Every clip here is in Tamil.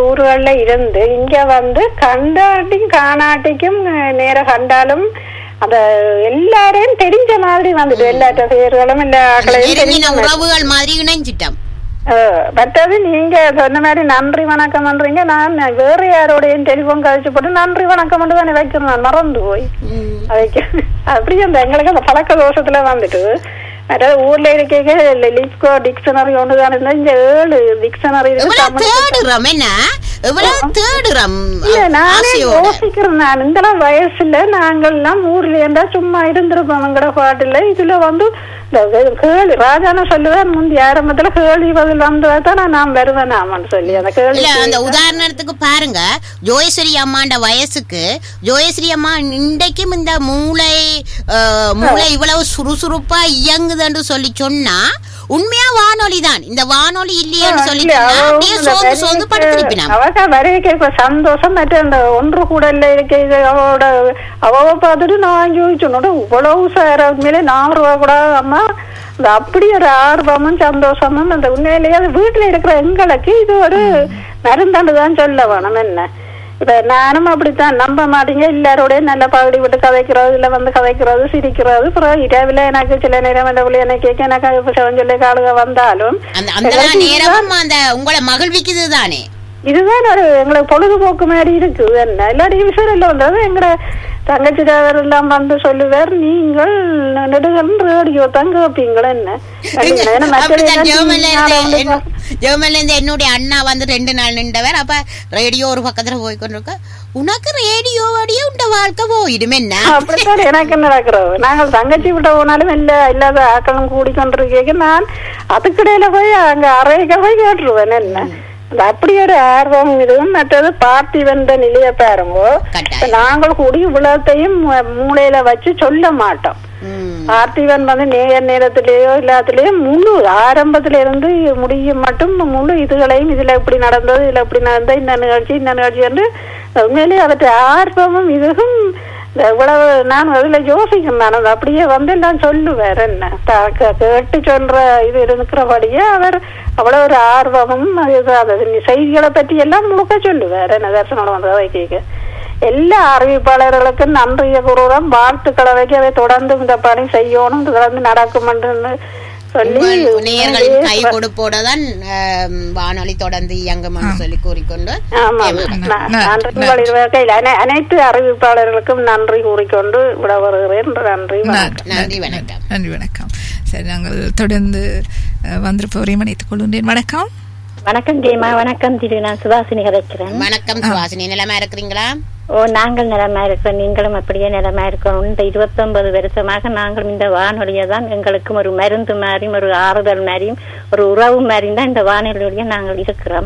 ஊர்கள்ல இருந்து இங்க வந்து கண்டாட்டியும் காணாட்டிக்கும் அஹ், நேர கண்டாலும் அந்த எல்லாரையும் தெரிஞ்ச மாதிரி வந்துட்டு எல்லாற்ற பேர்களும் எல்லா ஆக்களையும் தெரிஞ்ச நெருங்கின மாதிரி. உறவுகள் மாதிரி இணைஞ்சிட்டோம் அஹ், மற்றது நீங்க சொன்ன மாதிரி நன்றி வணக்கம் பண்றீங்க நான் வேற யாரோடையும் டெலிபோன் கழிச்சு போட்டு நன்றி வணக்கம் மட்டும் தானே வைக்கிறேன் நான் மறந்து போய் அதுக்கு அப்படியே அந்த எங்களுக்கு அந்த பழக்க தோஷத்துல வந்துட்டு அதாவது ஊர்ல இருக்க லிப்கோ டிக்ஷனரி ஒன்று தான் இருந்தா இந்த ஏழு டிக்ஷனரி எவ்வளவு தேடுறோம் என்ன எவ்வளவு தேடுறோம் இல்ல நானே ஆசையோட யோசிக்கிறேன் நான் இந்த வயசுல நாங்கள் எல்லாம் ஊர்ல இருந்தா சும்மா இருந்திருப்போம் எங்கட பாட்டுல இதுல வந்து இந்த வே- கேள்வி ராஜான சொல்லுவேன் முந்தி ஆரம்பத்துல கேள்வி பதில் வந்ததான் நான் வருவேன் ஆமான்னு சொல்லி அந்த கேள்வி இல்ல அந்த உதாரணத்துக்கு பாருங்க ஜோயஸ்ரீ அம்மாண்ட வயசுக்கு ஜோயஸ்ரீ அம்மா இன்றைக்கும் இந்த மூளை அஹ், மூளை இவ்வளவு சுறுசுறுப்பா இயங்குதுன்னு சொல்லி சொன்னா உண்மையா வானொலி தான் இந்த வானொலி இல்லையேன்னு சொல்லி இல்ல, சொன்னா அவ அப்படியே இந்த சோர்ந்து சோர்ந்து வரிக்கு- படுத்திருப்பினாம் அவக்கா வரைக்க இப்ப சந்தோஷம் மற்ற அந்த ஒன்று கூடல இருக்க இது அவளோட அவ பார்த்துட்டு நான் யோசிச்சோன்னோட இவ்வளவு சார் உண்மையிலே நாலு ரூபா கூட அம்மா அந்த அப்படி ஒரு ஆர்வமும் சந்தோஷமும் அந்த உண்மையிலேயே அது வீட்டுல இருக்கிற எங்களுக்கு இது ஒரு மருந்தாண்டு தான் சொல்ல வேணும் என்ன இப்ப நானும் அப்படித்தான் நம்ப மாட்டீங்க எல்லாரோடய நல்ல பகுதி விட்டு கதைக்கிறது இல்ல வந்து கதைக்கிறது சிரிக்கிறது அப்புறம் இரவுல எனக்கு சில நேரம் இந்த பிள்ளை என்ன கேட்க எனக்கு இப்ப சொல்லி காலுக வந்தாலும் அந்த அந்த எங்களுக்கு நேரமும் அந்த உங்களை மகிழ்விக்குது தானே இதுதான் ஒரு எங்களுக்கு பொழுதுபோக்கு மாதிரி இருக்கு என்ன எல்லா டிவிஷன் எல்லாம் வந்தது எங்கட தங்கச்சி தேவர் எல்லாம் வந்து சொல்லுவார் நீங்கள் நெடுகள் ரேடியோ தான் கேட்பீங்களா என்ன ஏன்னா மற்றது அப்படித்தான் எல்லாம் ஜெர்மன்ல TV நாடகம் இருந்து வந்து என்ன- ஜெர்மன்ல இருந்து என்னுடைய அண்ணா வந்து ரெண்டு நாள் நின்றவர் அப்ப ரேடியோ ஒரு பக்கத்துல போய் கொண்டிருக்க உனக்கு ரேடியோ வழியே உண்ட வாழ்க்கை போயிடும் என்ன அப்படித்தான் எனக்கு நடக்கிறது நாங்கள் தங்கச்சி விட்ட போனாலும் இல்ல இல்லாத ஆக்களும் கூடி கொண்டிருக்க நான் அதுக்கிடையில போய் அங்க அறைக்க போய் கேட்டுருவேன் என்ன அது அப்படி ஒரு ஆர்வம் இதுவும் மற்றது பார்ட்டி வந்த நிலைய பாருங்க கட்டாயம். இப்ப நாங்கள் கூடி இவ்வளத்தையும் மூளையில வச்சு சொல்ல மாட்டோம் ம். பார்த்திபன் வந்து நேர் நேரத்திலேயோ எல்லாத்துலயும் முழு ஆரம்பத்துல இருந்து முடியும் மட்டும் முழு இதுகளையும் இதுல இப்படி நடந்தது இதுல இப்படி நடந்தது இந்த நிகழ்ச்சி இந்த நிகழ்ச்சி என்று உண்மையிலேயே அவற்றை ஆர்வமும் இதுவும் இந்த இவ்வளவு நான் அதுல யோசிக்கிறேன் நான் அது அப்படியே வந்து எல்லாம் சொல்லுவார் என்ன த- கே- கேட்டு சொல்ற இது இருக்கிறபடியே அவர் அவ்வளவு ஒரு ஆர்வமும் இது அது செய்திகளை பற்றி எல்லாம் முழுக்க சொல்லுவார் என்ன தரிசனம் வந்து வைக்க எல்லா அறிவிப்பாளர்களுக்கும் நன்றிய கூறுறோம் வாழ்த்துக்களை வைக்க அதை தொடர்ந்து இந்த பணி செய்யணும் தொடர்ந்து நடக்கும் என்று சொல்லி உங்கள் நேயர்கள் கை கொடுப்போட தான் ஆம், வானொலி தொடர்ந்து இயங்கும் என்று சொல்லி கூறிக்கொண்டு ஆமா ஏமாறேன். ந- ந- நன்றி வழிவகையில் அனை- அனைத்து அறிவிப்பாளர்களுக்கும் நன்றி கூறிக்கொண்டு விட வருகிறேன் நன்றி வணக்கம் நன்றி வணக்கம் நன்றி வணக்கம் சரி நாங்கள் தொடர்ந்து அஹ், வந்திருப்பவரையும் இணைத்துக் கொள்கின்றேன் வணக்கம் வணக்கம் ஜெயமா வணக்கம் திரு நான் சுபாசினி கதைக்கிறேன் வணக்கம் சுவாசினி நிலமா இருக்கிறீங்களா ஓ நாங்கள் நலமா இருக்கிறோம் நீங்களும் அப்படியே நலமா இருக்கணும் இந்த இருபத்தொன்பது வருஷமாக நாங்கள் இந்த வானொலியை தான் எங்களுக்கும் ஒரு மருந்து மாதிரியும் ஒரு ஆறுதல் மாதிரியும் ஒரு உறவு மாதிரியும் தான் இந்த வானொலியோடய நாங்கள் இருக்கிறோம்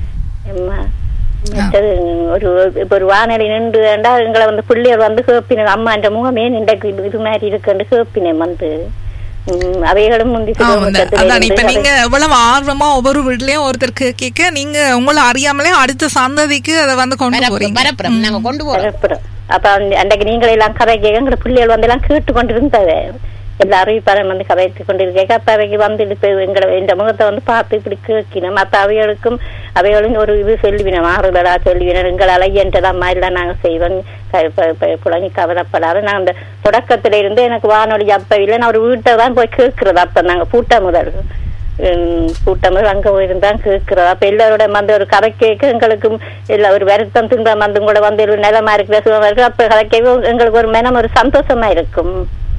எம்மா, மற்றது ஒரு இப்ப ஒரு வானொலி நின்று என்றால் எங்களை வந்து பிள்ளைகள் வந்து கேப்பின அம்மா என்ற முகமே இன்றைக்கு இது- இது மாதிரி இருக்குன்னு கேப்பினேன் வந்து உம், அவைகளும் முந்தி ஆமா, இந்த- சிறுமுகத்திலே அதான் இப்ப இருந்து நீங்க எவ்வளவு ஆர்வமா ஒவ்வொரு வீட்லயும் ஒருத்தருக்கு கேட்க நீங்க உங்களை அறியாமலே அடுத்த சந்ததிக்கு அதை வந்து கொண்டு பரப்பு போறீங்க பரப்புறம் நாங்க கொண்டு போறோம் பரப்புறோம். அப்ப அந்த- அன்றைக்கு நீங்கள் எல்லாம் கதை கேட்க எங்க பிள்ளைகள் வந்து எல்லாம் கேட்டு கொண்டிருந்தது எல்லா அறிவிப்பாளர் வந்து கதைத்து கொண்டிருக்க அப்ப அவைக்கு வந்து இப்ப எங்களை இந்த முகத்தை வந்து பார்த்து இப்படி கேட்கணும் மத்த அவைகளுக்கும் அவைகளும் ஒரு இது சொல்லுவினோம் ஆறுதலா சொல்லுவினோம் எங்களால இயன்றதான் மாதிரிலாம் நாங்க செய்வோம் க- ப- ப- புலனி கவலைப்படாத நான் அந்த தொடக்கத்துல இருந்து எனக்கு வானொலி அப்ப இல்லை நான் ஒரு வீட்டை தான் போய் கேட்கறது அப்ப நாங்க பூட்டா முதல் உம், கூட்டம் அங்க போயிருந்தான் கேட்கிறோம் அப்ப எல்லாரோட வந்து ஒரு கதை கேட்க எங்களுக்கும் இல்ல ஒரு வருத்தம் துன்பம் வந்து கூட வந்து ஒரு நிலமா இருக்கிற சுகமா இருக்கு அப்ப கதை கேட்க எங்களுக்கு ஒரு மனம் ஒரு சந்தோஷமா இருக்கும்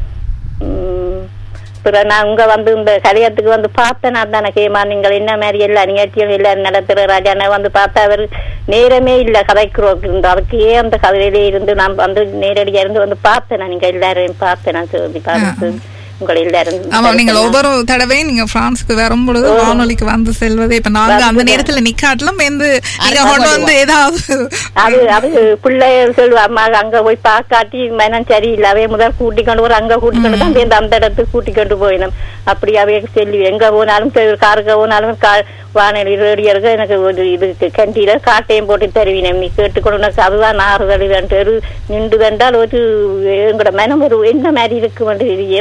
உம், அப்புறம் நான் உங்க வந்து இந்த கல்யாணத்துக்கு வந்து பார்த்தேன் நான் தானே கேமா நீங்கள் என்ன மாதிரி எல்லா நிகழ்ச்சியும் எல்லாரும் நடத்துற ராஜா நான் வந்து பார்த்தா அவர் நேரமே இல்ல கதைக்கிறோம் இந்த அதுக்கு ஏன் அந்த கதையிலே இருந்து நான் வந்து நேரடியா இருந்து வந்து பார்த்தேன் நான் நீங்க எல்லாரையும் பார்த்தேன் நான் சொல்லி பார்த்து உங்களை எல்லாரும் ஆமா நீங்கள் ஒவ்வொரு தடவையும் நீங்க பிரான்ஸ்க்கு வரும் பொழுது வானொலிக்கு வந்து செல்வதே இப்ப நாங்க அந்த நேரத்துல நிக்காட்டிலும் வந்து நீங்க கொண்டு வந்து ஏதாவது அது அது பிள்ளை சொல்லுவா அம்மா அங்க போய் பாக்காட்டி மனம் சரியில்லாவே முதல் கூட்டி கொண்டு போற அங்க கூட்டி கொண்டு தான் சேர்ந்து அந்த இடத்துக்கு கூட்டி கொண்டு போயிடும் அப்படி அவைய சொல்லி எங்க போனாலும் சரி, காருக்கு போனாலும் கா- வானொலி ரேடியோ இருக்கு எனக்கு ஒரு இது கண்டியில காட்டையும் போட்டு தருவினேன் நீ கேட்டுக்கொண்டு உனக்கு அதுதான் ஆறுதல் நின்று வென்றால் ஒரு எங்களோட மனம் ஒரு என்ன மாதிரி இருக்கும் என்று தெரியல அப்ப எங்களுக்கு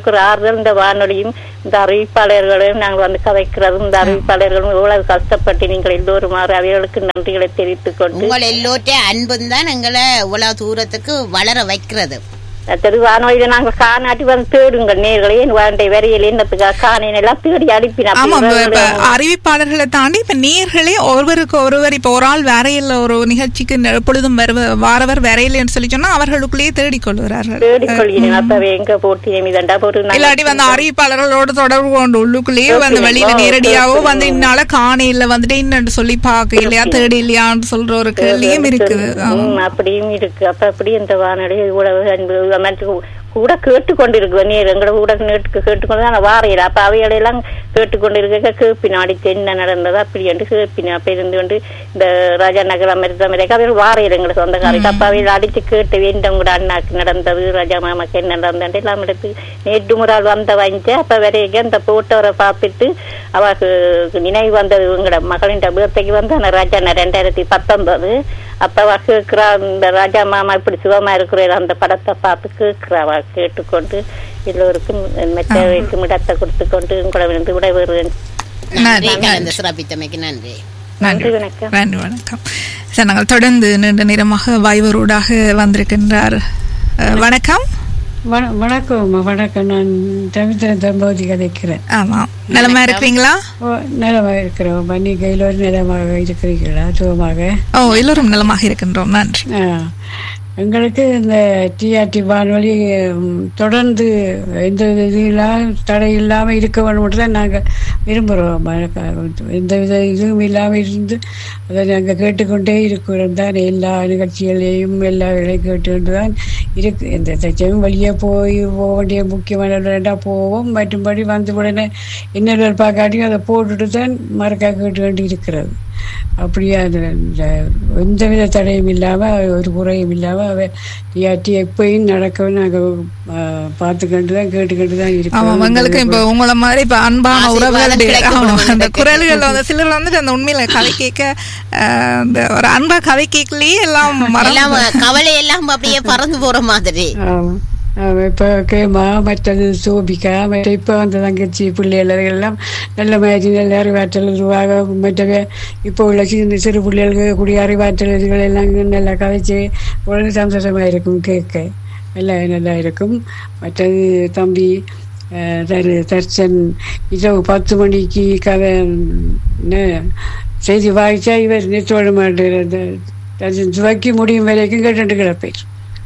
எங்களுக்கு ஒரு ஆறுதல் இந்த வானொலியும் இந்த அறிவிப்பாளர்களையும் நாங்கள் வந்து கதைக்கிறதும் இந்த அறிவிப்பாளர்களும் எவ்வளவு கஷ்டப்பட்டு நீங்கள் எல்லோருமாறு அவைகளுக்கு நன்றிகளை தெரிவித்துக் கொண்டு உங்கள் எல்லோருடைய அன்பும் தான் எங்களை இவ்வளவு தூரத்துக்கு வளர வைக்கிறது அடுத்தது வானொலியில நாங்க காணாட்டி வந்து தேடுங்க நேர்களே வேண்டை வரையில் என்னத்துக்காக காணேன் எல்லாம் தேடி அனுப்பினா ஆமா இப்ப- இப்ப அறிவிப்பாளர்களை தாண்டி இப்ப நேர்களே ஒருவருக்கு ஒருவர் இப்ப ஒரு ஆள் வேறையில் ஒரு நிகழ்ச்சிக்கு நெ- எப்பொழுதும் வருவ- வாரவர் வேறையில்லைன்னு சொல்லி சொன்னா அவர்களுக்குள்ளேயே தேடிக் கொள்கிறார்கள் தேடிக்கொள்கிறேன் அப்பவே எங்க போட்டி இதண்டா ஒரு நல்ல- இல்லாட்டி வந்து அறிவிப்பாளர்களோட தொடர்பு கொண்டு உள்ளுக்குள்ளேயே வந்து வெளியில நேரடியாவோ வந்து இன்னால காணையில வந்துட்டு இன்னும் சொல்லி பாக்க இல்லையா தேடி இல்லையான்னு சொல்ற ஒரு கேள்வியும் இருக்குது ஆமா. ம், அப்படியும் இருக்கு அப்ப அப்படி இந்த வானொலி இவ்வளவு அன்பு மற்ற கூட கேட்டுக்கொண்டிருக்கு நீர் எங்களோட கூட நேட்டுக்கு கேட்டுக்கொண்டு தான் வாரையில அப்ப அவைகளெல்லாம் கேட்டுக்கொண்டிருக்க கேப்பினா அடித்து என்ன நடந்தது அப்படி என்று கேப்பினா அப்ப இருந்து கொண்டு இந்த ராஜா நகர் அமிர்த அமெரிக்கா அவைகள் வாரையில எங்களை சொந்தக்காரருக்கு அப்ப அவைகள் அடித்து கேட்டு வேண்டும் கூட அண்ணாக்கு நடந்தது ராஜா மாமாக்கு என்ன நடந்தது எல்லாம் எடுத்து நேற்று முறால் வந்த வஞ்ச அப்ப வரைக்கும் அந்த போட்டோரை பார்த்துட்டு அவருக்கு நினைவு வந்தது எங்களோட மகளின் பேர்த்தைக்கு வந்து அந்த ராஜா அண்ணா ரெண்டாயிரத்தி பத்தொன்பது அப்ப அவ கேக்குறா இந்த ராஜா மாமா இப்படி சிவமா இருக்கிற அந்த படத்தை பார்த்து கேட்கிறா அவ கேட்டுக்கொண்டு எல்லோருக்கும் மற்றவர்களுக்கும் இடத்தை கொடுத்து கொண்டு உங்களை வந்து விடைபெறுவேன் நன்றி நன்றி. கலந்து சிறப்பித்தமைக்கு நன்றி நன்றி நன்றி, வணக்கம். நன்றி வணக்கம் சார் நாங்கள் தொடர்ந்து நீண்ட நேரமாக வாய்வரோடாக வந்திருக்கின்றார் அஹ், வணக்கம் வண வணக்கம் வணக்கம் நான் தமிழ்தன் தம்பதி கதைக்கிறேன் ஆமாம் நலமா இருக்கிறீங்களா ஓ நலமாக இருக்கிறோம் நீங்கள் எல்லோரும் நலமாக இருக்கிறீர்களா சுகமாக ஓ எல்லோரும் நலமாக இருக்கின்றோம் நன்றி ஆ. எங்களுக்கு இந்த டிஆர்டி வானொலி ம், தொடர்ந்து எந்த இதெல்லாம் தடை இல்லாமல் இருக்க வேண்டும் தான் நாங்கள் விரும்புகிறோம் எந்த வித இதுவும் இல்லாமல் இருந்து அதை நாங்கள் கேட்டுக்கொண்டே இருக்கிறோம் தான் எல்லா நிகழ்ச்சிகளையும் எல்லா வேலையும் கேட்டுக்கொண்டு தான் இருக்கு எந்த தச்சமும் வெளியே போய் போக வேண்டிய முக்கியமான வேண்டாம் போவோம் மற்றும்படி வந்த உடனே இன்னொரு பார்க்காட்டியும் அதை போட்டுட்டு தான் மறக்கா கேட்டு வேண்டி இருக்கிறது அப்படியே அது இந்த எந்தவித தடையும் இல்லாமல் ஒரு குறையும் இல்லாமல் அவ டிஆர்டி எப்பயும் நடக்கவும் நாங்கள் பார்த்துக்கிட்டு தான் கேட்டுக்கிட்டு தான் ஆமா இருக்கோம் உங்களுக்கு இப்ப உங்களை மாதிரி இப்ப அன்பான ஆசீர்வாதம் உறவுகள் கிடைக்கும் ஆமா, உங்களுக்கு. அந்த குரல்கள் வந்து சிலர் வந்துட்டு அந்த உண்மையில கதை கேட்க அஹ், அந்த ஒரு அன்பா கதை கேட்கலயே எல்லாம் எல்லாம் மறந்து கவலை எல்லாம் அப்படியே பறந்து போற மாதிரி ஆமாம் ஆமாம் இப்போ கேமா மற்றது சோபிகா மற்ற இப்போ வந்த தங்கச்சி பிள்ளைகள் எல்லாம் நல்ல மாதிரி நல்ல அறிவாற்றல் உருவாக மற்றவே இப்போ உள்ள சின்ன சிறு பிள்ளைகளுக்கு கூடிய அறிவாற்றல் இதுகள் எல்லாம் நல்லா கதைச்சு உடனே சந்தோஷமாக இருக்கும் கேட்க நல்லா நல்லா இருக்கும் மற்றது தம்பி அஹ், தரு தர்சன் இரவு பத்து மணிக்கு கதை என்ன, செய்தி வாய்ச்சா இவர் நிச்சோட மாட்டேன் தர்சன் துவக்கி முடியும் வரைக்கும் கேட்டுட்டு கிடப்பேன்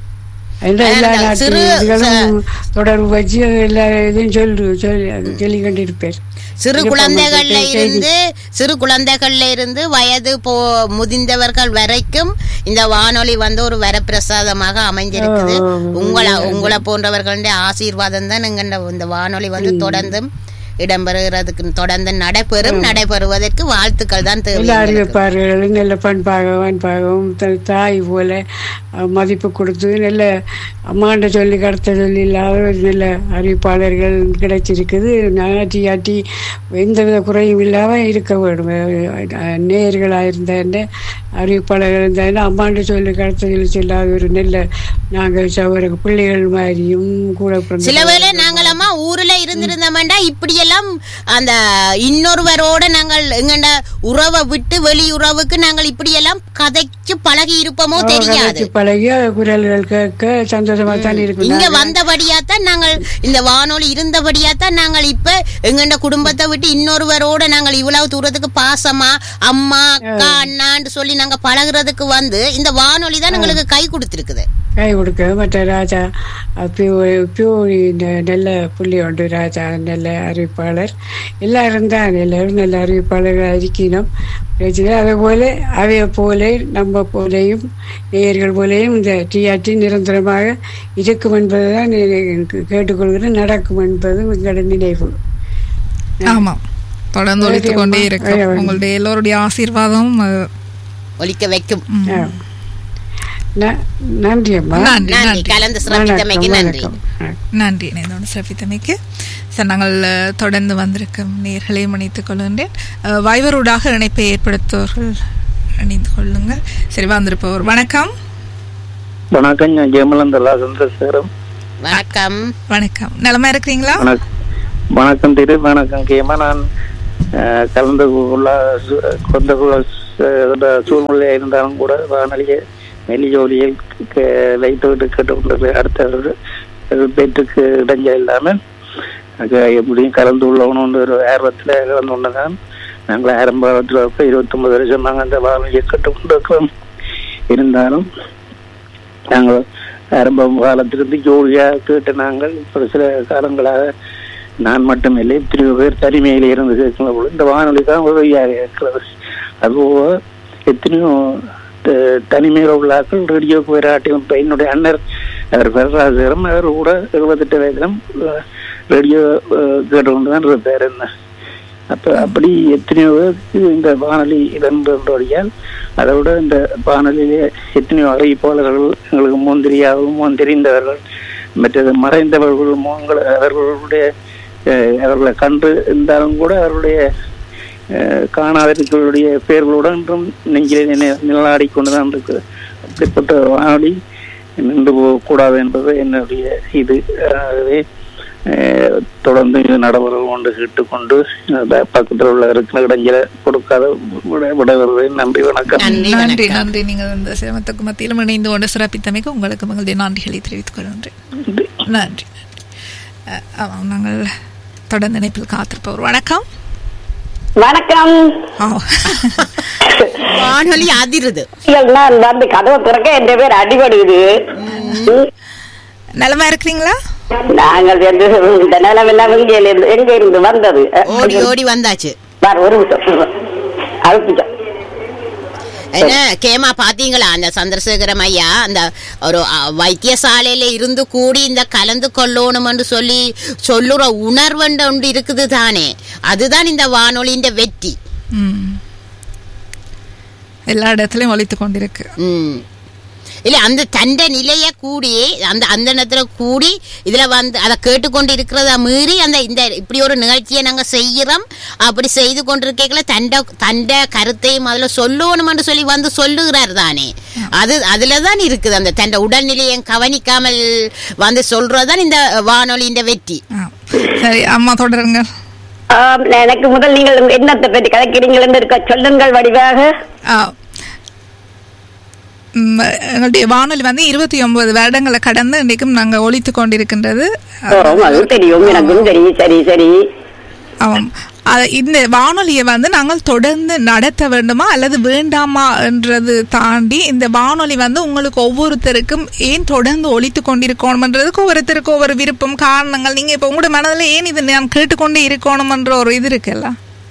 எல்லா எல்லா அதான் நாட்டு சிறு இதுகளும் தொடர்பு வச்சு எல்லா இதையும் சொல்லு சொல்லி சொல்லி கொண்டிருப்பேன் சிறு இது குழந்தைகள்ல பண்றது இருந்து சிறு குழந்தைகள்ல இருந்து வயது போ முதிர்ந்தவர்கள் வரைக்கும் இந்த வானொலி வந்து ஒரு வரப்பிரசாதமாக அமைஞ்சிருக்குது ஆ, உங்களை உங்களை போன்றவர்களுடைய ஆசீர்வாதம் தான் எங்க இந்த வானொலி வந்து தொடர்ந்தும் இடம்பெறுகிறதுக்கு தொடர்ந்து நடைபெறும் நடைபெறுவதற்கு வாழ்த்துக்கள் தான் தேவை எல்லா எங்களுக்கு. அறிவிப்பார்களும் நல்ல பண்பாகவும் அன்பாகவும் த- தாய் போல அஹ், மதிப்பு கொடுத்து நல்ல அம்மாண்ட சொல்லி கடத்த சொல்லி இல்லாத ஒரு நல்ல அறிவிப்பாளர்கள் கிடைச்சிருக்குது நாட்டி ஆட்டி எந்தவித குறையும் இல்லாமல் இருக்க வேண்டும் அஹ், நேயர்களாக இருந்த அறிவிப்பாளர்கள் இருந்தாலும் அம்மாண்ட சொல்லி கடத்த சொல்லி சொல்லாத ஒரு நல்ல நாங்கள் சவர பிள்ளைகள் மாதிரியும் கூட பிறந்த சில வேளை நாங்களம்மா ஊர்ல இருந்திருந்தோம்டா இப்படியெல்லாம் அந்த இன்னொருவரோட நாங்கள் எங்கண்ட உறவை விட்டு வெளி உறவுக்கு நாங்கள் இப்படியெல்லாம் கதைச்சு பழகி இருப்போமோ தெரியாது கதைச்சு பழகி குரல்கள் கேட்க சந்தோஷமா தான் இருக்கும் இங்க வந்தபடியா தான் நாங்கள் இந்த வானொலி இருந்தபடியா தான் நாங்கள் இப்ப எங்கண்ட குடும்பத்தை விட்டு இன்னொருவரோட நாங்கள் இவ்வளவு தூரத்துக்கு பாசமா அம்மா அக்கா அண்ணான்னு சொல்லி நாங்க பழகுறதுக்கு வந்து இந்த வானொலி தான் எங்களுக்கு கை கொடுத்திருக்குது கை கொடுக்க மற்ற ராஜா பியூரி நல்ல புள்ளி உண்டு ராஜா நல்ல அறிவிப்பாளர் எல்லாரும் தான் எல்லாரும் நல்ல அறிவிப்பாளர்கள் இருக்கணும் பிரச்சனை அதே போல அவைய போல நம்ம போலையும் நேயர்கள் போலையும் இந்த டிஆர்டி நிரந்தரமாக இருக்கும் என்பதுதான் எனக்கு கேட்டுக்கொள்கிறேன் நடக்கும் என்பது எங்களோட நினைவு ஆமா தொடர்ந்து ஒழித்து கொண்டே இருக்கும் ஆமா. உங்களுடைய எல்லோருடைய ஆசீர்வாதம் அஹ், ஒலிக்க வைக்கும் ஆ. ந- நன்றி அம்மா நன்றி நன்றி நன்றி கலந்து வணக்கம் சிறப்பித்தமைக்கு நன்றி வணக்கம் ஆ. நன்றி இணைந்தோடு சிறப்பித்தமைக்கு சார் நாங்கள் அஹ், தொடர்ந்து வந்திருக்கும் நேர்களை மன்னித்துக் கொள்கின்றேன் அஹ், வாய்வரூடாக இணைப்பை ஏற்படுத்துவர்கள் இணைந்து கொள்ளுங்கள் சரி வந்திருப்பவர் வணக்கம் வணக்கம் நான் ஜெயமலந்தலா சந்திரசேகரம் வணக்கம் வணக்கம் நலமா இருக்கிறீங்களா வணக்கம் வணக்கம் திரு வணக்கம் கேமா நான் அஹ், கலந்து கொள்ள சு- கொண்ட கொள்ள சு- இந்த சூழ்நிலை இருந்தாலும் கூட வானொலியை வெளி ஜோலியில் க- வைத்து விட்டு கேட்டுக்கொண்டது அடுத்த பேட்டுக்கு இடைஞ்சல் இல்லாமல் அங்க எப்படியும் கலந்து உள்ளவனும் ஒரு ஆர்வத்தில் கலந்து கொண்டதான் நாங்கள் ஆரம்பத்தில் இருபத்தொன்பது வருஷம் நாங்கள் அந்த வானொலியை கேட்டுக்கொண்டிருக்கிறோம் இருந்தாலும் நாங்கள் ஆரம்ப காலத்திலிருந்து ஜோடியாக கேட்ட நாங்கள் ஒரு சில காலங்களாக நான் மட்டுமில்லை எத்தனையோ பேர் தனிமையில் இருந்து கேட்கிற பொழுது இந்த வானொலி தான் உதவியாக இருக்கிறது அதுபோக எத்தனையோ த- தனிமையில் உள்ள ஆட்கள் ரேடியோக்கு விராட்டியும் இப்போ என்னுடைய அண்ணர் அவர் பெறராஜரும் அவர் கூட இருபத்தெட்டு வயதிலும் அஹ், ரேடியோ அஹ், கேட்டுக்கொண்டு தான் இருப்பார் என்ன அப்ப அப்படி எத்தனையோ பேருக்கு இந்த வானொலி இதன்படியால் அதை விட இந்த வானொலியிலே எத்தனையோ அறிவிப்பாளர்கள் எங்களுக்கு முன் தெரியாதவர்கள் முன் தெரிந்தவர்கள் மற்றது மறைந்தவர்கள் முன்கள் அவர்களுடைய அஹ், அவர்களை கண்டு இருந்தாலும் கூட அவர்களுடைய அஹ், காணாதவர்களுடைய பெயர்களுடன் இன்றும் நெஞ்சிலே நினை- நிழலாடிக் கொண்டுதான் இருக்கு அப்படிப்பட்ட வானொலி நின்று போகக்கூடாது என்பது என்னுடைய இது ஆகவே அஹ், தொடர்ந்து இது நடைபெறும் கொண்டு கேட்டுக்கொண்டு அஹ், பக்கத்தில் உள்ள இருக்கிற இடைஞ்சல கொடுக்காத விட- விடைபெறுவதை நன்றி வணக்கம் நன்றி நன்றி வணக்கம் நன்றி நீங்கள் இந்த சிரமத்துக்கு மத்தியிலும் இணைந்து கொண்டு சிறப்பித்தமைக்கு உங்களுக்கு உங்களுடைய நன்றிகளை தெரிவித்துக் கொள்கின்றேன் நன்றி. நன்றி அஹ், ஆமாம் நாங்கள் தொடர்ந்து இணைப்பில் காத்திருப்போர் வணக்கம் வணக்கம் ஓ வானொலி அதிருது நான் வந்து கதவை திறக்க என் பேர் அடிபடுது நலமா இருக்கிறீங்களா நாங்கள் வந்து இந்த நிலம் எல்லாம் இங்க இருந்து எங்க இருந்து வந்தது ஓடி ஓடி வந்தாச்சு பாரு, ஒரு நிமிஷம் அழுப்பிட்டேன் என்ன கேமா பாத்தீங்களா அந்த சந்திரசேகரம் ஐயா அந்த ஒரு அ, வைத்தியசாலையில இருந்து கூடி இந்த கலந்து கொள்ளணும்னு சொல்லி சொல்லுற உணர்வண்டு ஒன்று இருக்குது தானே அதுதான் இந்த வானொலியின் வெற்றி ம். எல்லா இடத்துலயும் ஒலித்து கொண்டிருக்கு ம் இல்ல அந்த தண்ட நிலைய கூடி அந்த அந்த நேரத்துல கூடி இதுல வந்து அதை கேட்டுக்கொண்டு இருக்கிறத மீறி அந்த இந்த இப்படி ஒரு நிகழ்ச்சியை நாங்க செய்யறோம் அப்படி செய்து கொண்டிருக்கல தண்ட தண்ட கருத்தையும் அதுல சொல்லணும்னு சொல்லி வந்து சொல்லுகிறார் தானே அது அதுலதான் இருக்குது அந்த தண்ட உடல்நிலையை கவனிக்காமல் வந்து சொல்றதுதான் இந்த வானொலியின் வெற்றி ஆ. சரி அம்மா தொடருங்க ஆம், எனக்கு முதல் நீங்கள் என்னத்தை பற்றி கதைக்கிறீங்கள் இருக்க சொல்லுங்கள் வடிவாக ஆ. ம், எங்களுடைய வானொலி வந்து இருபத்தி ஒன்பது வருடங்களை கடந்து இன்றைக்கும் நாங்கள் ஒலித்து கொண்டிருக்கின்றது ஓ, அது தெரியும் எனக்கும் தெரியும் சரி சரி ஆமாம் அத- இந்த வானொலியை வந்து நாங்கள் தொடர்ந்து நடத்த வேண்டுமா அல்லது வேண்டாமா என்றது தாண்டி இந்த வானொலி வந்து உங்களுக்கு ஒவ்வொருத்தருக்கும் ஏன் தொடர்ந்து ஒலித்து கொண்டிருக்கணும்ன்றதுக்கு ஒவ்வொருத்தருக்கு ஒவ்வொரு விருப்பம் காரணங்கள் நீங்க இப்ப உங்களோட மனதில் ஏன் இது நான் கேட்டுக்கொண்டே இருக்கணும்ன்ற ஒரு இது இருக்குல்ல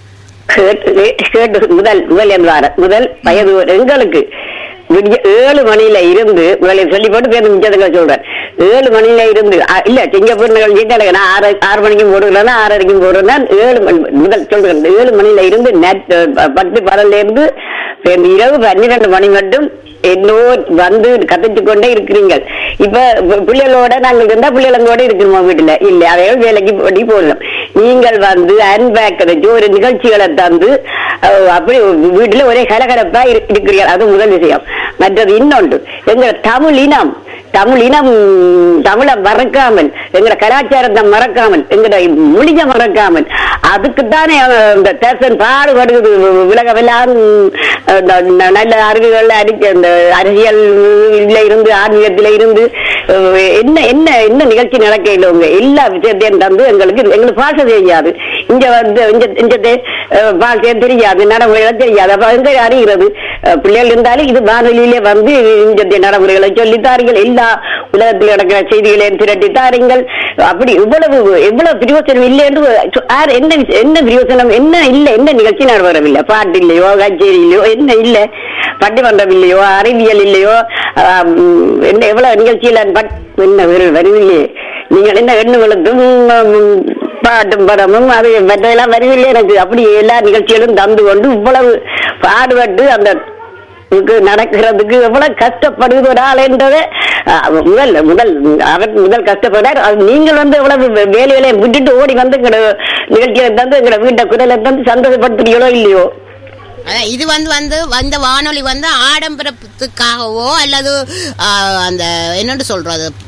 கேட்டு கேட்டு முதல் முதல் என்றார் முதல் வயது எங்களுக்கு விடிய ஏழு மணியில இருந்து முதலில் சொல்லி போட்டு பேருந்து மிச்சதுங்க சொல்றேன் ஏழு மணியில இருந்து அ, இல்ல சிங்கப்பூர் நிகழ்ச்சி நான் ஆறு ஆறு மணிக்கும் போடுகிறேன் ஆறரைக்கும் போடுறேன் ஏழு மணி முதல் சொல்றேன் ஏழு மணியில இருந்து நெட் பத்து பரல்ல இருந்து பிறகு இரவு பன்னிரண்டு மணி மட்டும் என்னோ வந்து கதைச்சு கொண்டே இருக்கிறீங்க இப்ப பி- பிள்ளைகளோட நாங்கள் இருந்தா பிள்ளைகளோட இருக்கணுமா வீட்டுல இல்ல அதையும் வேலைக்கு போடி போடலாம் நீங்கள் வந்து அன்பேக் வச்சு ஒரு நிகழ்ச்சிகளை தந்து அஹ், அப்படி வீட்டுல ஒரே கலகலப்பா இரு- இருக்கிறீர்கள் அது முதல் விஷயம் மற்றது இன்னொன்று எங்க தமிழ் இனம் தமிழ் இனம் தமிழை மறக்காமல் எங்கட கலாச்சாரத்தை மறக்காமல் எங்கட மொழியை மறக்காமல் அதுக்குத்தானே அஹ், இந்த தேசன் பாடுபடுகிறது உலகமெல்லாம் அஹ், இந்த ந- நல்ல அறிவுகள் அடிக்க இந்த அரசியல் இருந்து ஆன்மீகத்தில இருந்து அஹ், என்ன என்ன என்ன நிகழ்ச்சி நடக்க இல்லை உங்க எல்லா விஷயத்தையும் தந்து எங்களுக்கு எங்களுக்கு பாச தெரியாது இங்க வந்து இங்க இங்க பாசைய தெரியாது நடைமுறைகளை தெரியாது அப்ப எங்க அறிகிறது அஹ், பிள்ளைகள் இருந்தாலும் இது வானொலியிலே வந்து இந்த நடைமுறைகளை சொல்லி தாருங்கள் எல்லா உலகத்தில் நடக்கிற செய்திகளை திரட்டி தாருங்கள் அப்படி இவ்வளவு எவ்வளவு பிரயோசனம் இல்லை என்று சொ- யார் என்ன விஷ- என்ன பிரயோசனம் என்ன இல்லை என்ன நிகழ்ச்சி நடைபெறவில்லை பாட்டு இல்லையோ கச்சேரி இல்லையோ என்ன இல்லை பட்டிமன்றம் இல்லையோ அறிவியல் இல்லையோ ஆம், என்ன எவ்வளவு நிகழ்ச்சியில பட் என்ன வெறு வருவில்லையே நீங்கள் என்ன எண்ணுகளுக்கும் ம், பாட்டும் படமும் அது மற்றதெல்லாம் வருவில்லை எனக்கு அப்படி எல்லா நிகழ்ச்சிகளும் தந்து கொண்டு இவ்வளவு பாடுபட்டு அந்த இதுக்கு நடக்கிறதுக்கு எவ்வளவு கஷ்டப்படுது ஒரு ஆள் என்றதை அஹ், முதல் முதல் அவர் முதல் கஷ்டப்படார் அது நீங்கள் வந்து எவ்வளவு வே- வேலைகளை விட்டுட்டு ஓடி வந்து எங்களோட நிகழ்ச்சியை தந்து எங்களோட வீட்டை குரலை தந்து சந்தோஷப்படுத்துறீங்களோ இல்லையோ அதான் இது வந்து வந்து வந்த வானொலி வந்து ஆடம்பரத்துக்காகவோ அல்லது ஆ, அந்த என்னன்னு சொல்றது ம்,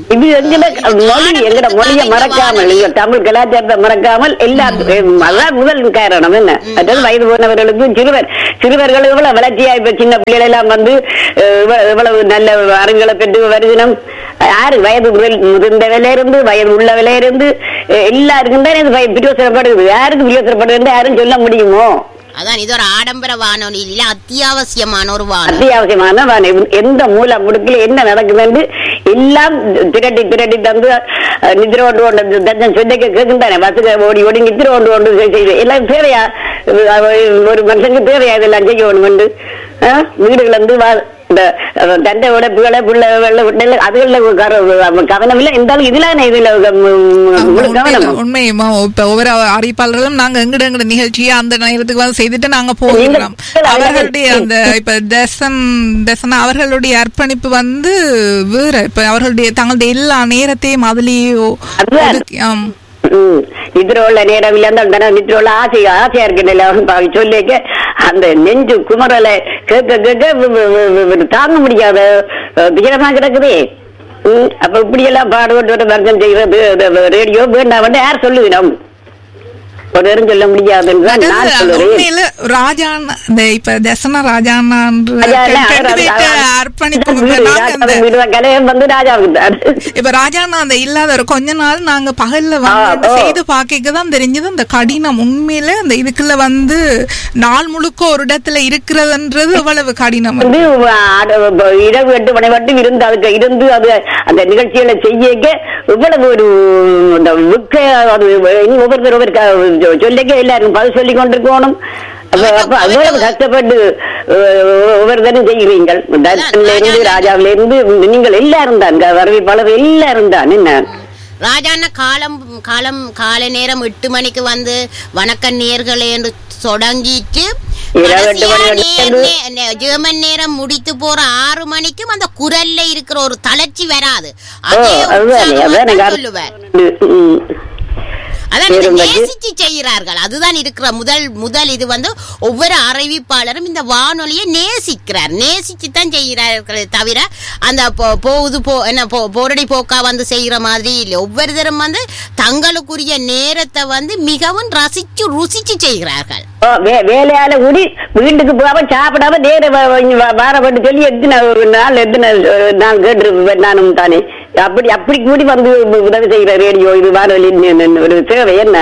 இது எங்கட மொழி எங்கட மொழியை மறக்காமல் எங்க தமிழ் கலாச்சாரத்தை மறக்காமல் எல்லா அதான் முதல் காரணம் என்ன அதாவது வயது போனவர்களுக்கு சிறுவர் சிறுவர்கள் இவ்வளவு வளர்ச்சியா இப்ப சின்ன பிள்ளைகள் எல்லாம் வந்து அஹ், இவ்வ- இவ்வளவு நல்ல அறிவுகளை பெற்று வருதினம் யாரு வயது முதல் முதிர்ந்தவில இருந்து வயது உள்ளவில இருந்து அஹ், எல்லாருக்கும் தான் இது பய- பிரயோசனப்படுது யாருக்கு பிரயோசனப்படுது யாரும் சொல்ல முடியுமோ அதான் இது ஒரு ஆடம்பர வானொலி இல்ல அத்தியாவசியமான ஒரு வானொலி அத்தியாவசியமான வான- எந்த மூல முடுக்கில் என்ன நடக்குதுன்னு எல்லாம் திரட்டி திரட்டி தந்து அஹ், நித்திர கொண்டு கொண்டு தஞ்சம் சொந்தக்க கேட்கின்றானே பஸ்ஸுக்கு ஓடி ஓடி நித்திர கொண்டு கொண்டு செய்~ செய்து எல்லாம் தேவையா அஹ், ஒரு மனுஷனுக்கு தேவையா இதெல்லாம் செய்ய வேணும் வீடுகள் வந்து வா- இந்த அஹ், தண்டை உடைப்புகளை பிள்ளை வெள்ள விட்டல அதுகளில் கவனம் இல்லை இருந்தாலும் இதுல இதுல முழு கவனம் உண்மையுமா இப்ப ஒவ்வொரு அறிவிப்பாளர்களும் நாங்க எங்கட எங்கட நிகழ்ச்சியை அந்த நேரத்துக்கு வந்து செய்துட்டு நாங்க போகிறோம் நீங்கள் அவர்களுடைய அந்த இப்ப தசன் தசனா அவர்களுடைய அர்ப்பணிப்பு வந்து வேற இப்ப அவர்களுடைய தங்களுடைய எல்லா நேரத்தையும் அதுலயே ஒ- அதுதான். ஒதுக்கி- ஆம். ம். நித்திர உள்ள நேரம் இல்ல அந்த நித்திர உள்ள ஆசை ஆசையா இருக்கு சொல்லிக்க அந்த நெஞ்சு குமரலை கேட்க கேட்க வி- வி- வி- வி- தாங்க முடியாத அஹ், துயரமா கிடக்குதே ம், அப்ப இப்படி எல்லாம் பாடுபட்டு தர்க்கம் செய்யறது ரேடியோ வேண்டாம் யார் சொல்லுவிடம் ஒரு நேரம் சொல்ல முடியாதுன்னு தான் நான் அதாவது அந்த சொல்லுறேன் உண்மையில ராஜாண்ணா இந்த இப்ப தசன ராஜாண்ணான்ற ராஜா இல்ல, ரெண்டு அவர் பேர்ட்ட அவர் அர்ப்பணிப்பு வீடு, நாங்க ராஜாவின் அந்த வீடு தான் கலையம் வந்து ராஜாவுக்கு தான் இப்ப ராஜாண்ணா அந்த இல்லாத ஒரு கொஞ்ச நாள் நாங்க பகல்ல ஆ, வந்து ஓ. செய்து பாக்க தான் தெரிஞ்சது அந்த கடினம் உண்மையில அந்த இதுக்குள்ள வந்து நாள் முழுக்க ஒரு இடத்துல இருக்கிறதுன்றது எவ்வளவு கடினம் வந்து அட- ப- இரவு எட்டு மணி மட்டும் இருந்து அதுக்கு இருந்து அது அந்த நிகழ்ச்சிகளை செய்யக்க இவ்வளவு ஒரு இந்த விக்க அது இன்னும் ஒவ்வொருத்தர் ஒவ்வொரு க- சொ- சொல்லிக்க எல்லாருக்கும் பதில் சொல்லி கொண்டிருக்கணும் அப்ப அப்ப அவ்வளவு கஷ்டப்பட்டு அஹ், ஒவ்வொருத்தரும் செய்கிறீங்கள் தர்ஷன்ல இருந்து ராஜாவில இருந்து நீங்கள் எல்லாரும் தான் வரவேற்பாளர் எல்லாரும் தான் என்ன ராஜாண்ணா காலம் காலம் காலை நேரம் எட்டு மணிக்கு வந்து வணக்கம் நேர்களே என்று தொடங்கிட்டு இரவு எட்டு கடைசியா மணி நே- வரைக்கும் நே- நே- ஜெர்மன் நேரம் முடித்து போற ஆறு மணிக்கும் அந்த குரல்ல இருக்கிற ஒரு தளர்ச்சி வராது ஓ அதே அதுதான் உற்சாகமா அதான் தான் எனக்கு சொல்லுவார் அடுத்து, ம். அதான் இதை இருந்தது. நேசிச்சு செய்கிறார்கள் அதுதான் இருக்கிற முதல் முதல் இது வந்து ஒவ்வொரு அறிவிப்பாளரும் இந்த வானொலியை நேசிக்கிறார் நேசிச்சு தான் செய்கிறார்களே தவிர அந்த போ- போகுது போ என்ன போ- போரடி போக்கா வந்து செய்யற மாதிரி இல்லை ஒவ்வொருத்தரும் வந்து தங்களுக்குரிய நேரத்தை வந்து மிகவும் ரசிச்சு ருசிச்சு செய்கிறார்கள் ஓ, வே- வேலையால கூடி வீட்டுக்கு போகாம சாப்பிடாம நேர வாரப்பட்டு சொல்லி எத்தனை ஒரு நாள் எத்தனை அஹ், நான் கேட்டிருப்பேன் நானும் தானே அப்படி அப்படி கூடி வந்து உதவி செய்யற ரேடியோ இது வானொலி ந- ந- ஒரு சேவை என்ன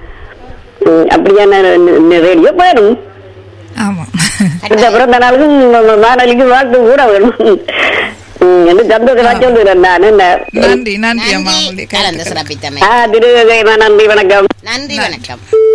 ம், அப்படியான ந- ந- ரேடியோ வேணும் ஆமா இந்த பிறந்த நாளுக்கும் வானொலிக்கு வாழ்த்து கூட வேணும் ம், என்று சந்தோஷமா சொல்லுறேன் நான் என்ன நன்றி நன்றி அம்மா நன்றி உங்களுடைய கலந்து கருத்துக்கள். சிறப்பித்தமை ஆ திரு நன்றி வணக்கம் நன்றி வணக்கம்